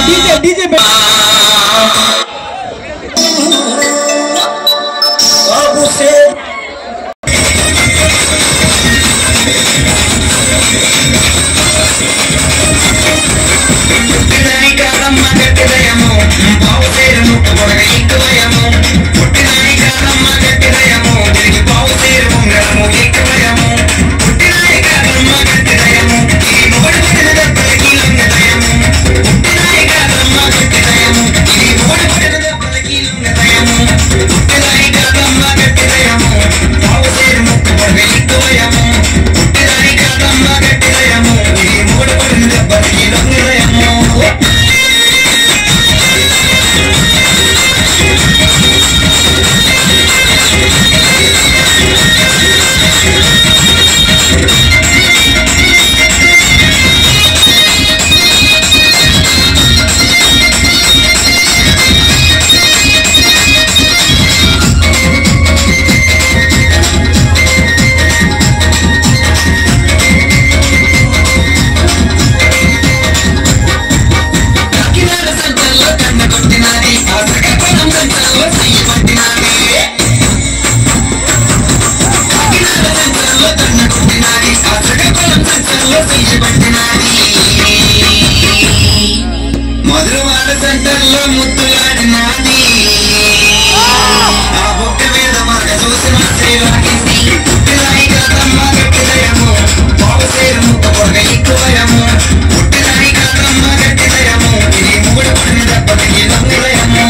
DJ DJ బాబు సే పుట్టినాయి కాదమ్మ గట్టిదయము బావు సేరు ముక్కు పొడగ ఎక్కువయము పుట్టినాయి కాదమ్మ గట్టిదయము తిరిగి బావు సేరు ఉంగరము ఎక్కువయము పుట్టినాయి కాదమ్మ గట్టిదయము ఈ మొగడు పడిన దెబ్బలకి లొంగదయము పుట్టినాయి కాదమ్మ గట్టిదయము ఈ మొగడు పడిన దెబ్బలకి లొంగదయము పుట్టినాయి కాదమ్మ గట్టిదయము బావు సేరు ముక్కు పొడగ ఎక్కువయము పుట్టినాయి కాదమ్మ గట్టిదయము ఈ మొగడు పడిన దెబ్బలకి లొంగదయము కాకినాడ సంతల్లో కన్న కొట్టినాది ఆ సగపడం సంతల్లో చెయ్యి పట్టినాది కాకినాడ సంతల్లో కన్న కొట్టినాది ఆ సగపడం సంతల్లో చెయ్యి పట్టినాది మధురవాడ సెంటర్లో ముద్దులాడినాది ఆ బొక్క మీద మరక చూసి మాత్రే లాగింది పుట్టినాయి కాదమ్మ గట్టిదయము బాబు సేరు ముక్క పొగ ఎక్కువయము పుట్టినాయి కాదమ్మ గట్టిదయము ఇది ముగుడు పడిన దెబ్బకి లొంగదయము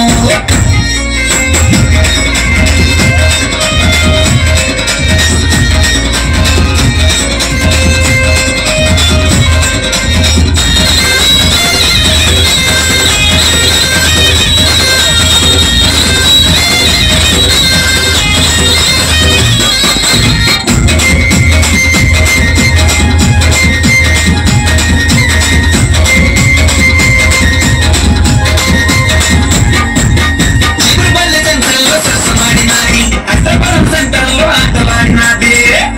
చిగురుపల్లి సెంటర్లో సరసమాడినాది అష్టపురం సెంటర్లో ఆటలాడినాది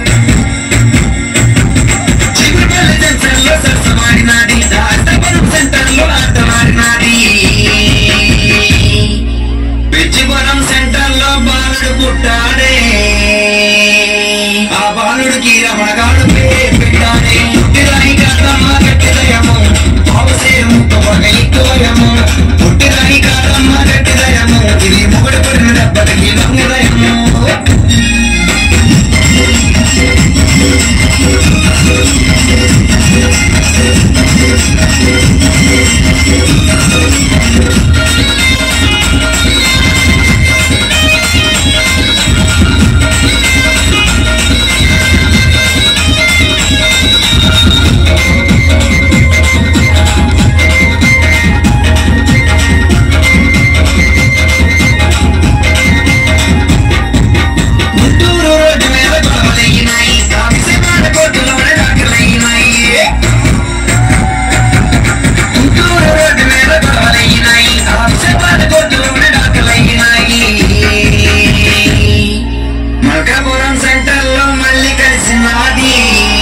చిగురుపల్లి సెంటర్లో సరసమాడినాది అష్టపురం సెంటర్లో ఆటలాడినాది పెచ్చిపురం సెంటర్లో బాలుడు పుట్టాడే ఆ బాలుడికి రమణగాడు పేరు పెట్టాడే పుట్టిరాయి కాదమ్మ గట్టిదయము బాబుసేరు ముక్క పొగ ఎక్కువయము పుట్టిరాయి కాదమ్మ గట్టిదయము ఇది ముగుడు పడిన దెబ్బలకి లొంగదయము గుంటూరు రోడ్డు మీద గొడవలయ్యినాయి కామిసేపాట కోర్టులోనే దాఖలయ్యినాయి గుంటూరు రోడ్డు మీద గొడవలయ్యినాయి కామిసేపాట కోర్టులోనే దాఖలయ్యినాయి మల్కాపురం సెంటర్లో మళ్ళీ కలిసినది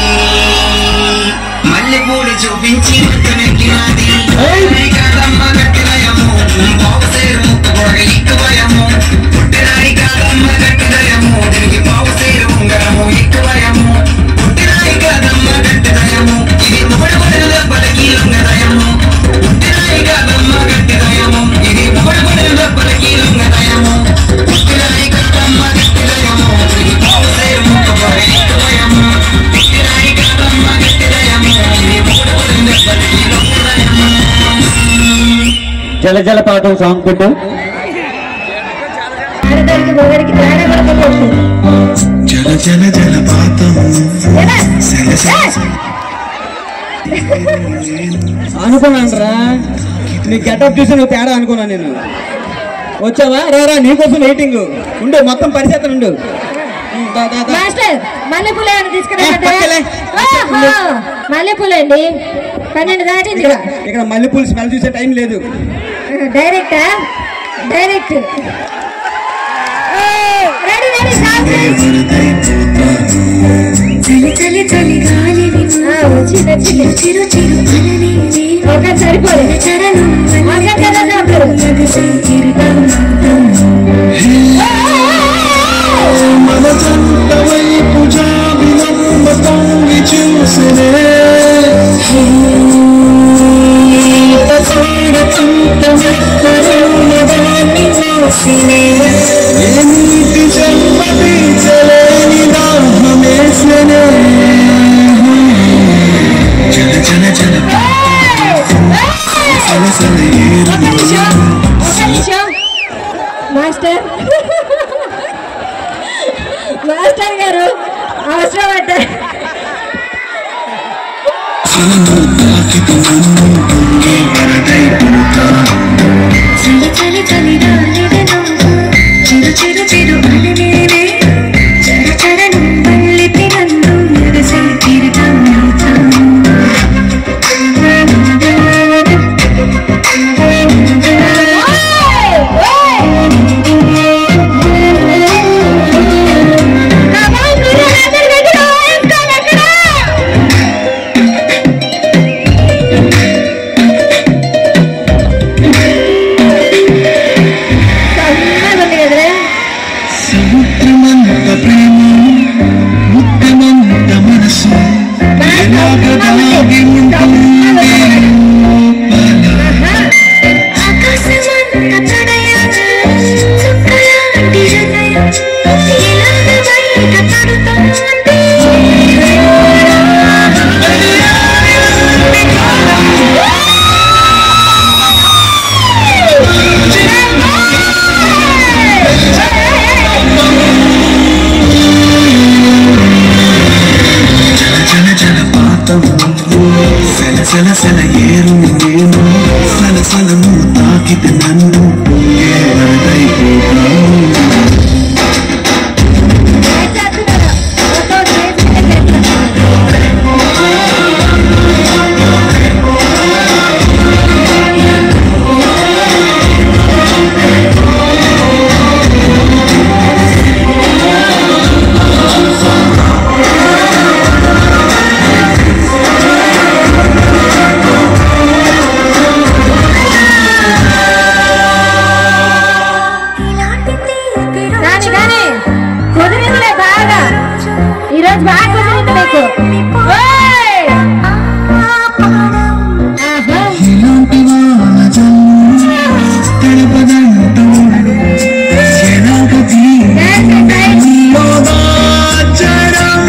మల్లెపూడి చూపించి నెక్కినది కాదమ్మ గట్టిదయము బాబు సేరు ముక్కు పొగ ఎక్కువయము పుట్టినాయి కాదమ్మ గట్టిదయము దీనికి బాబు సేరు ఉంగరము ఎక్కువయము పుట్టినాయి కాదమ్మ గట్టిదయము ఇది ముగడు పడిన దెబ్బలకి లొంగదయము పుట్టినాయి కాదమ్మ గట్టిదయము ఇది ముగడు పడిన దెబ్బలకి లొంగదయము పుట్టినాయి కాదమ్మ గట్టిదయము దీనికి బాబు సేరు ముక్కు పొగ ఎక్కువయము పుట్టినాయి కాదమ్మ గట్టిదయము ఇది ముగడు పడిన దెబ్బలకి లొంగదయము జల జల పాఠం సాంగ్ పెట్టు ఆడదానికి మొగడికి తేడా కూడా తెలియదు. జల జల జలపాతం ఏరా? సెల సెల అనుకున్నాను రా నీ గెటప్ చూసి నువ్వు తేడా అనుకున్నాను నేను వచ్చావా రా రా నీకోసం వెయిటింగ్ ఉండు మొత్తం పరిస్థితి ఉండు ఉమ్, దా, దా, దా. మాస్టర్ మల్లెపూలు ఏమైనా ఏ, పక్కలే. తీసుకురా మల్లెపూలు అండి పన్నెండు దాటింది ఇక్కడ ఇక్కడ మల్లెపూలు స్మెల్ చూసే టైం లేదు డైరెక్ట్ డైరెక్ట్ రెడీ రెడీ చలి చలి చలి గాలిని వచ్చింది వచ్చింది చిరు చిరు అలనే ఒక సరిపోలేదు చరణం మన జంట వైపు జాబిలమ్మ తొంగి చూసినే ఏ నీటి జన్మ తీర్చలేని దాహమేసనే జన జన జన సల సల ఏరు మాస్టర్ మాస్టర్ గారు అవసరం అంటే చలి చలి చలి రాలిదెను చిరు చిరు చిరు అలనేనే చర చరణం వల్లితి నన్ను ఎగసి తిరగం సముద్రమంత ప్రేమ ముద్దమంత మనసు ఎలాగ దాగి ఉంటుంది లోపల ఆకాశమంత ప్రణయ చుక్కలాంటి హృదయం ఇలాగ బయట పడుతోంది జల జల జల పాతం సెల సెల సెల ఏరు నేను సల సలము తాకితే నన్ను పొంగే వరదైపోతాను ఇలాంటి తీపిడి కానీ కానీ కుదిరిందిలే బాగా ఈరోజు బాగా కుదిరింది మీకు ఓయ్! ఆహా. ఇలాంటి వాన జల్లు తడపదంటోడు ఎలాగ తీలో దాచడం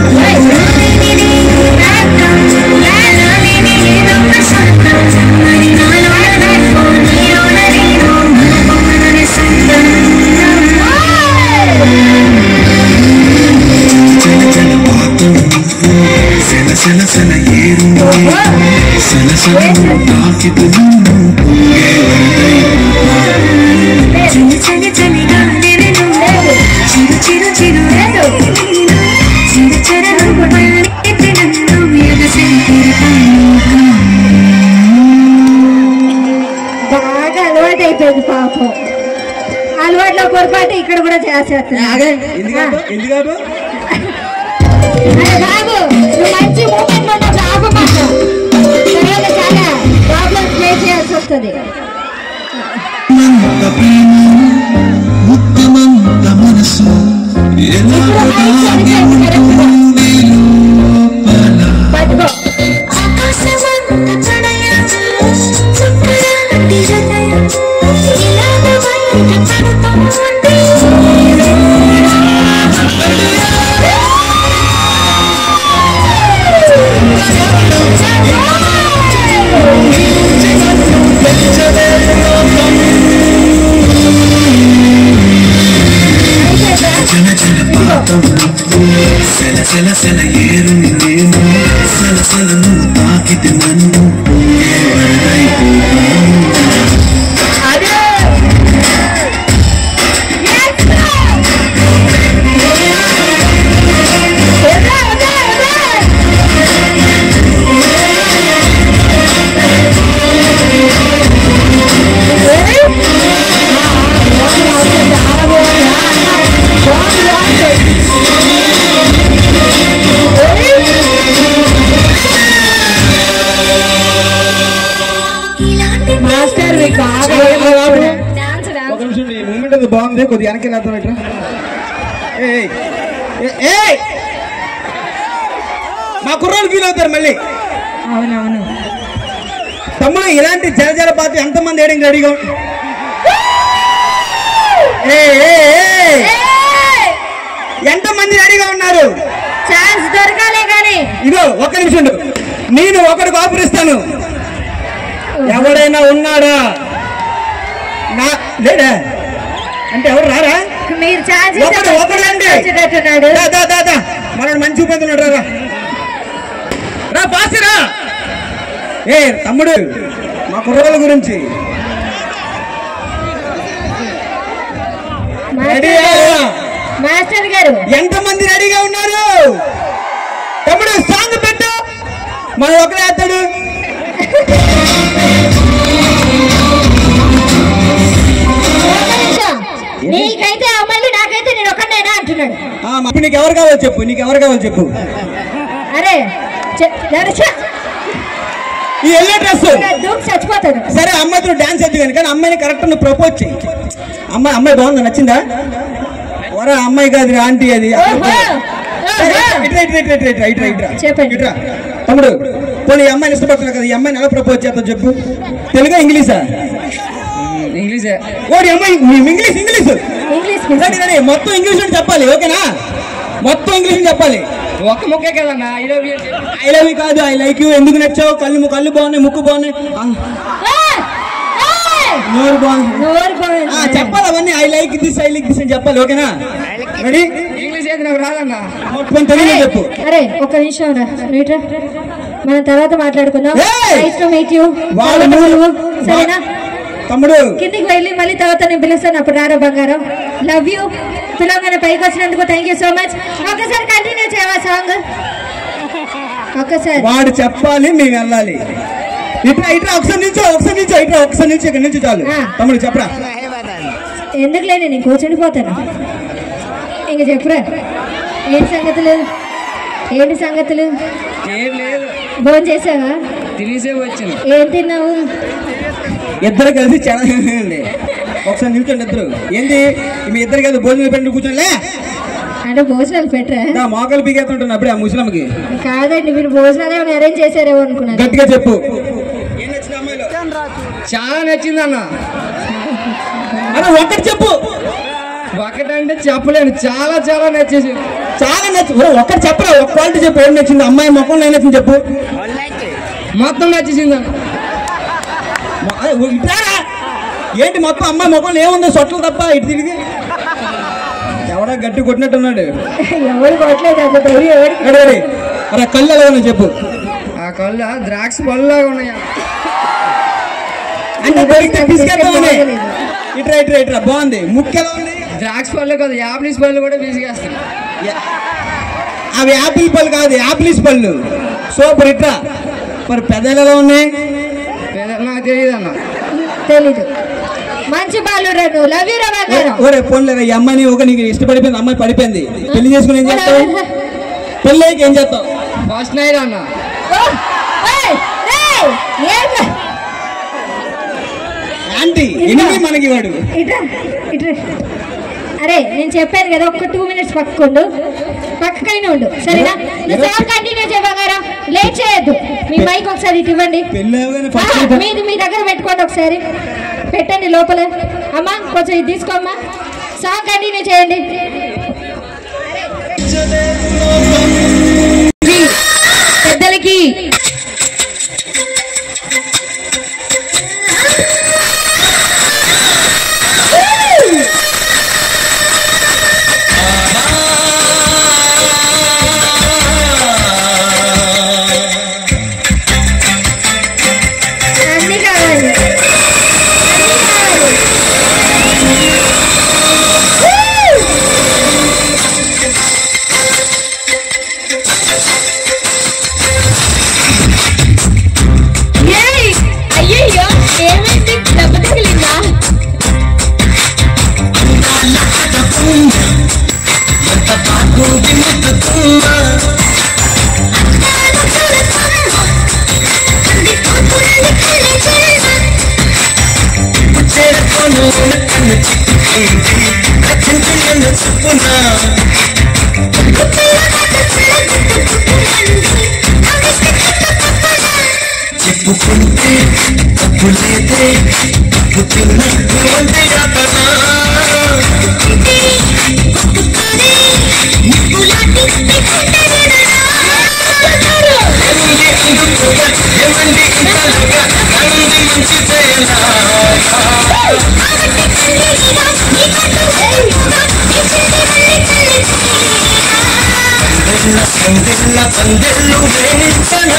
సెల సెల పాతం సెల సెల సెల ఏరు సెల సెల తాకితే నన్ను పొంగే వరదైపోతాను చలి చలి చలిగా నెరను చిరు చిరు చిరు చిరు చెరను పల్లెత్తి నన్ను ఎగసి బాగా అలవాటు అయిపోయింది పాపం అలవాట్లో పొరపాటు ఇక్కడ కూడా చేసేస్తున్నా ఎందుకంటే ఎందుకంటే అరే బాబు నువ్వు మంచి మూమెంట్ ఉన్నప్పుడు ఆపు మాత్రం తర్వాత చాలా ప్రాబ్లమ్స్ ఫేస్ చేయాల్సి వస్తుంది మంత ప్రేమ ముత్తమంత మనసు ఎలాగ దాగి ఉంటుంది లోపల పట్టుకో ఆకాశమంత ప్రణయ చుక్కలాంటి హృదయం ఇలాగ బయట పడుతోంది జల జల పాతం సెల సెల సెల ఏరు నేను సల సలను తాకితే నన్ను పొంగే వరదైపోతాను Hey! చూపేది బాగుంది కొద్దిగా వెనక్కి వెళ్తాం ఇట్రా ఏయ్, ఏయ్, ఏయ్! మా కుర్రోళ్ళు ఫీల్ అవుతారు మళ్ళీ అవునవును తమ్ముడు ఇలాంటి జల జలపాతం ఎంతమంది వేయడానికి రెడీగా ఉం- ఏయ్, ఏయ్, ఏయ్! ఏయ్! ఎంతమంది రెడీగా ఉన్నారు ఛాన్స్ దొరకాలే కానీ ఇదో ఒక్క నిమిషం ఉండు. నేను ఒకరికి ఆఫర్ ఇస్తాను ఎవడైనా ఉన్నాడా నా లేడా అంటే ఎవరు రారా మీరు ఛాన్స్ ఒకడు ఒకడు రండి వచ్చేటట్టున్నాడు దా, దా, దా, దా. మనోడు మంచి చూపెడుతున్నాడు రా, రా రా పాసి రా ఏ తమ్ముడు మా కుర్రోళ్ళ గురించి రెడీయా? మాస్టర్ గారు ఎంతమంది రెడీగా ఉన్నారు తమ్ముడు సాంగ్ పెట్టు మన ఒకడే వేస్తాడు ఒక్క నిమిషం. నీకైతే అమ్మాయిలు నాకైతే నేను ఒక్కడైనా అంటున్నాడు ఆ, మా- ఇప్పుడు నీకు ఎవరు కావాలి చెప్పు నీకు ఎవరు కావాలి చెప్పు అరే చె- దర్శ ఈ ఎల్లో డ్రెస్ దూకి చచ్చిపోతాడు సరే అమ్మాయితో డాన్స్ ఎద్దు కానీ కానీ అమ్మాయిని కరెక్ట్ నువ్వు ప్రపోజ్ చెయ్యి అమ్మాయి అమ్మాయి బాగుందా నచ్చిందా వరా అమ్మాయి కాదు ఆంటీ అది ఓహో! సరే, ఓహో! ఇట్రా, ఇట్రా, ఇట్రా, ఇట్రా, ఇట్రా, ఇట్రా, ఇట్రా. చెప్పండి. ఇట్రా. తమ్ముడు పోనీ ఈ అమ్మాయిని ఇష్టపడుతున్నా కదా ఈ అమ్మాయిని ఎలా ప్రపోజ్ చేస్తావు చెప్పు తెలుగా ఇంగ్లీషా ఇంగ్లీషే ఓడి అమ్మాయి English English English ready ready మొత్తం ఇంగ్లీష్ అని చెప్పాలి ఓకేనా మొత్తం ఇంగ్లీష్ అని చెప్పాలి ఒక్క ముక్కే కదన్నా I love you I love you కాదు ఐ లైక్ యూ ఎందుకు నచ్చావు కళ్ళు కళ్ళు బాగున్నాయి ముక్కు బాగున్నాయి ఆ, నోరు బాగుంది నోరు పోయింది. ఆ, చెప్పాలి అవన్నీ I like this I like this అని చెప్పాలి ఓకేనా రెడీ ఇంగ్లీష్ అయితే నాకు రాదన్నా మొత్తం తెలుగు చెప్పు అరే ఒక్క నిమిషం రా నువ్వుట్రా మనం తర్వాత మాట్లాడుకుందాం ఏయ్! నైస్ టు మీట్ యూ వాళ్ళు నువ్వు- సరేనా తమ్ముడు కిందికి వెళ్ళి మళ్ళీ తర్వాత నేను పిలుస్తాను అప్పుడు రారా బంగారం లవ్ యూ పిలవగానే పైకి వచ్చినందుకు థ్యాంక్ యూ సో మచ్ ఒక్కసారి కంటిన్యూ చేయవా సాంగ్ ఒక్కసారి వాడు చెప్పాలి మేము వెళ్ళాలి ఇట్లా ఇట్లా ఒకసారి నుంచో ఒకసారి నుంచో ఇట్లా ఒకసారి నుంచి ఇక్కడ నుంచి చాలు ఆ. తమ్ముడు చెప్పరా ఎందుకు లేని నేను కూర్చుండిపోతాను ఇంక చెప్పురా ఏంటి సంగతులు ఏంటి సంగతులు ఏం లేదు భోజనం చేసావా తినేసే వచ్చింది ఏం తిన్నావు ఇద్దరు కలిసి చాలా ఉంది ఒకసారి నిల్చోండి ఇద్దరు ఏంటి మీ ఇద్దరు కలిసి భోజనం పెట్టి కూర్చోలే అంటే భోజనాలు పెట్టరా నా మోకాలు పీకేస్తుంటాను అప్పుడే ఆ ముసలమ్మకి కాదండి మీరు భోజనాలు ఏమైనా అరేంజ్ చేశారేమో అనుకున్నాను గట్టిగా చెప్పు ఏం నచ్చింది అమ్మాయిలో చాలా నచ్చింది అన్న అన్న ఒక్కటి చెప్పు ఒకటంటే చెప్పలేను చాలా చాలా నచ్చేసి చాలా నచ్చి ఒరే, ఒక్కటి చెప్పరా ఒక క్వాలిటీ చెప్పు ఏం నచ్చింది అమ్మాయి ముఖంలో ఏం నచ్చింది చెప్పు మొత్తం నచ్చేసింది అన్న మొ- అరే, ఓ, ఇట్లారా ఏంటి మొత్తం అమ్మాయి ముఖంలో ఏముందో సొట్లు తప్ప ఇటు తిరిగి ఎవడా గట్టి కొట్టినట్టున్నాడు ఎవరు కొట్టలేదు అంత ధైర్యం ఎవరికి రెడీ, రెడీ. అరే కళ్ళు ఎలా ఉన్నాయి చెప్పు ఆ కళ్ళ ద్రాక్ష పళ్ళలాగా ఉన్నాయా అంటే దొరికితే తీసుకెళ్తామని ఇట్రా ఇట్రా ఇట్రా బాగుంది ముక్కు ఎలా ఉంది ద్రాక్ష పళ్ళు కదా యాపిల్స్ పళ్ళు కూడా విసిగేస్తాయి యా- అవి యాపిల్ పళ్ళు కాదు యాపిల్స్ పళ్ళు సూపర్ ఇట్రా మరి పెద్దలు ఎలా ఉన్నాయి పెద్ద- నాకు తెలియదు అన్న తెలీదు మంచి బాలు నువ్వు లవ్ యూ రా బంగారం ఓరే పోన్లేరా ఈ అమ్మాయిని ఒక నీకు ఇష్టపడిపోయింది అమ్మాయి పడిపోయింది పెళ్లి చేసుకుని ఏం చేస్తావు పెళ్ళి అయ్యాక ఏం చేస్తావు ఫస్ట్ నైట్ అన్న ఓ, ఏయ్, ఏయ్, ఏం కా- ఆంటీ ఎనిమిది మనకి వాడు ఇట్రా ఇట్రా అరే నేను చెప్పాను కదా ఒక్క టూ మినిట్స్ పక్కకుండు పక్కకైనా ఉండు సరేనా నువ్వు సాంగ్ కంటిన్యూ చేయ బంగారం లేట్ చేయొద్దు మీ మైక్ ఒకసారి ఇటు ఇవ్వండి పెళ్ళి అవగానే ఆ, ఫస్ట్ మీది మీ దగ్గర పెట్టుకోండి ఒకసారి పెట్టండి లోపల అమ్మా కొంచెం ఇది తీసుకోమ్మా సాంగ్ కంటిన్యూ చేయండి పెద్దలకి అన్ని కావాలి అన్ని కావాలి రచించిన చెప్పునా చెప్పుకుంటే తప్పు లేదే తప్పు తిన్నట్టు అంటే యాతనా ఏముంది అందుకోగా ఏమండి ఇంతలోగా నానుంది మంచి చేయాలా పందెల్ల పందెల్ల పందెల్లు వేయించన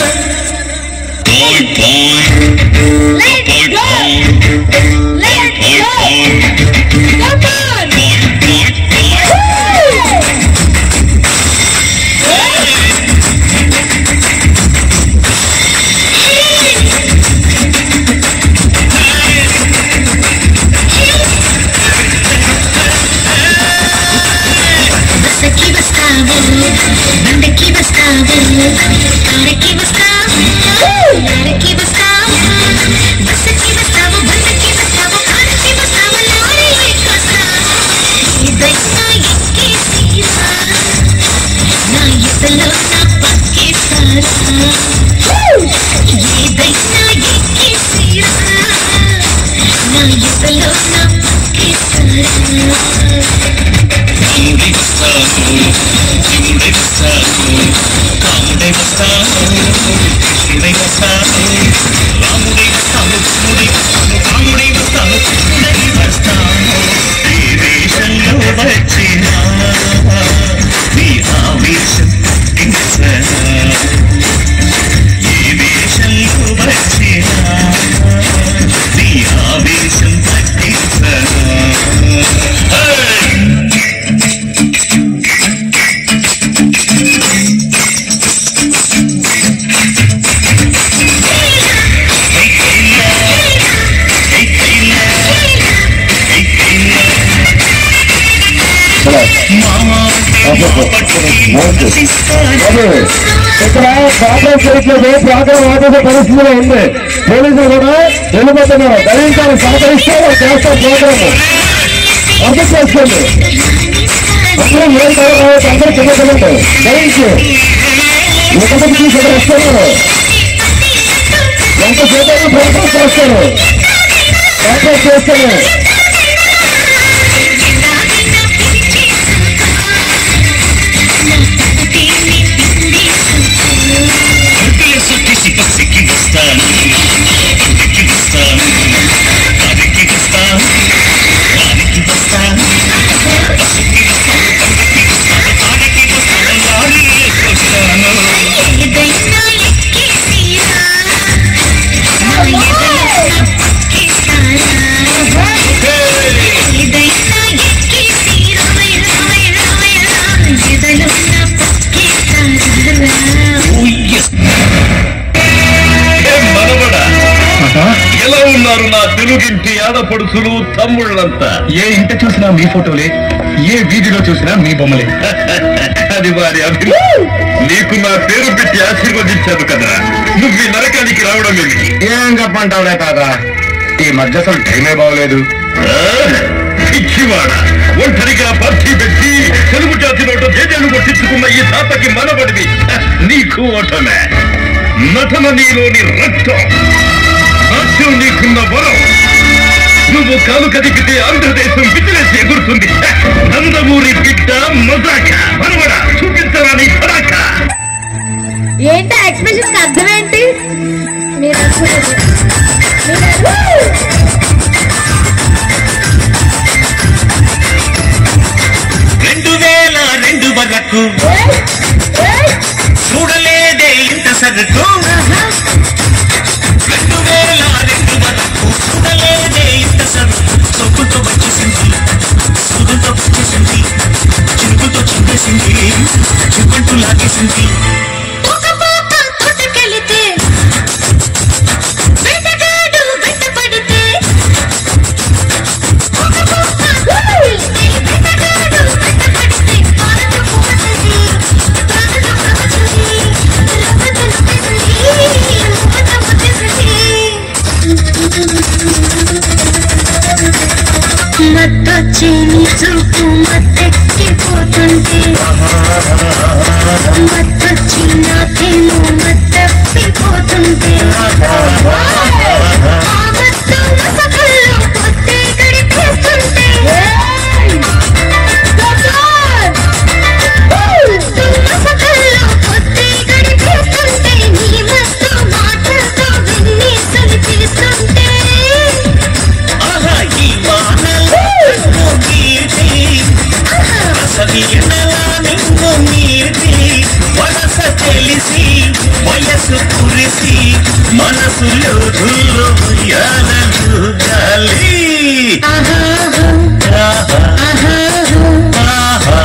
బస్సకి వస్తావు బండకి వస్తావు కారకి వస్తావు లారీకి వస్తావు బస్సకి వస్తావు బండకి వస్తావు కారకి వస్తావు లారీ వస్తావు ఏదైనా ఎక్కేసిరా నా ఎదలో నా పక్కేస్తారా ఏదైనా ఎక్కేసిరా నా ఎదలో నా పక్కేస్తారా రాముడై వస్తాను శివుడై వస్తాను కాముడై వస్తాను కృష్ణుడై వస్తాను రాముడై వస్తాను కృష్ణుడై వస్తాను కాముడై వస్తాను కృష్ణుడై వస్తాను ఈ దేశంలో వచ్చినా నీ ఆవేశం పట్టించనా ఈ దేశంలో వచ్చినా నీ ఆవేశం పట్టించనా Hey! ఇక్కడ ప్రోగ్రామ్ చేయట్లేదు ప్రోగ్రామ్ ఆపేసే పరిస్థితిలో ఉంది పోలీసులు కూడా వెళ్ళిపోతున్నారు దయించాలి సహకరిస్తే చేస్తాం ప్రోగ్రామ్ అర్థం చేసుకోండి అందరూ ఏం కావాలి అందరూ కింద వెళ్ళండి దయించి ఒకటి తీసి ఇక్కడ వస్తున్నారు ఎంతసేపు అయినా ప్రోగ్రామ్ చేస్తారు ప్రోగ్రామ్ చేస్తారు అంకెల సుట్టి బస్సుకి వస్తాను అందుకి వస్తాను దానికి వస్తాను దానికి వస్తాను బస్సుకి వస్తాను అందుకి వస్తాను దానికి వస్తాను లారీకి వస్తాను ఏదైనా ఎక్కేసిరా నా ఎదలో నా పక్కేస్తారా ఏదైనా ఎక్కేసిరా ఎదలో నా పక్కేస్తారా మనవడా ఎలా ఉన్నారు నా తెలుగింటి ఆడపడుచులు తమ్ముళ్ళంతా ఏ ఇంట చూసినా మీ ఫోటోలే ఏ వీధిలో చూసినా మీ బొమ్మలే అది వారి అభిమానం నీకు నా పేరు పెట్టి ఆశీర్వదించాను కదా నువ్వు ఈ నరకానికి రావడం ఏమిటి ఏం చెప్పంటావులే తాత ఈ మధ్య అసలు టైమే బాగలేదు ఆ? పిచ్చివాడ ఒంటరిగా పార్టీ పెట్టి తెలుగు జాతి నోట జేజలు కొట్టించుకున్న ఈ తాతకి మనబడివి నీకు ఓటమే నటన నీలోని రక్తం నాట్యం నీకున్న వరం నువ్వు కాలు కదిపితే ఆంధ్రదేశం విజిలేసి ఎగురుతుంది నందమూరి బిడ్డ మజాక మనవడ చూపించరా నీ పరాక ఏంటి ఎక్స్ప్రెషన్ అర్థం ఏంటి మీరు అనుకున్నది. మీరు- రెండు వేల రెండు వరకు ఏయ్! ఏయ్! చూడలేదే ఇంత సరుకు రెండు వేల రెండు వరకు చూడలేదే ఇంత సరుకు సొక్కుతో వచ్చేసింది సుదుతో వచ్చేసింది చిరుకుతో చింపేసింది చిరుకంటూ లాగేసింది ఒక పాప తోటకెళితే వేటగాడు వెంటపడితే ఒక పాప తోటకెళితే వేటగాడు వెంటపడితే పాలన పోతది వచ్చే నీ చూపు మత్తెక్కిపోతుంటే మత్తొచ్చి నాకేమో మత్తెప్పిపోతుంటే ఆ మత్తు మసకల్లో పొత్తే గడిపేస్తుంటే మత్తు మసకల్లో పొత్తే గడిపేస్తుంటే నీ మత్తు మాటలతో విన్ని సలిపేస్తుంటే ఆహా ఈ వానలో ముగిటి అసలీనలా నిన్ను మీటి వలస తెలిసి వయసు కురిసి మనసులో ధుల్లో యానలు గాలి ఆహా ఆహా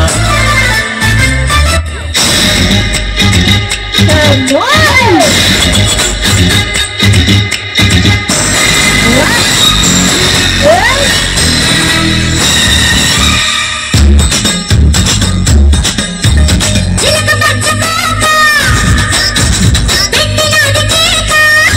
చిలక పచ్చ కోక పెట్టినాది కేక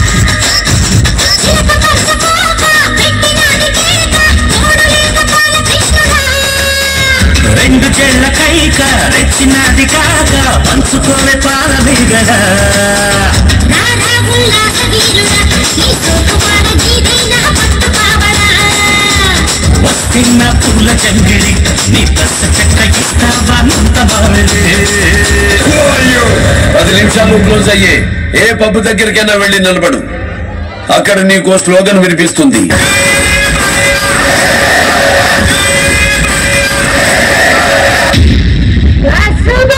చిలక పచ్చ కోక పెట్టినాది కేక తోడు లేక పాల కృష్ణుడా రెండు చెళ్ళ కైక రెచ్చినది కాక పంచుకోవే పాల బిగడా రారా ఉల్లాస వీరుడా నీ సోకు పాల నీదైనా పట్టు కావడా వస్తున్న పూల జంగిడి నీ బస్త చెక్క ఇస్తావా అంత బావలే అయ్యో పది నిమిషాలు క్లోజ్ అయ్యే ఏ పబ్బు దగ్గరికైనా వెళ్ళి నిలబడు అక్కడ నీకు స్లోగన్ వినిపిస్తుంది సూపర్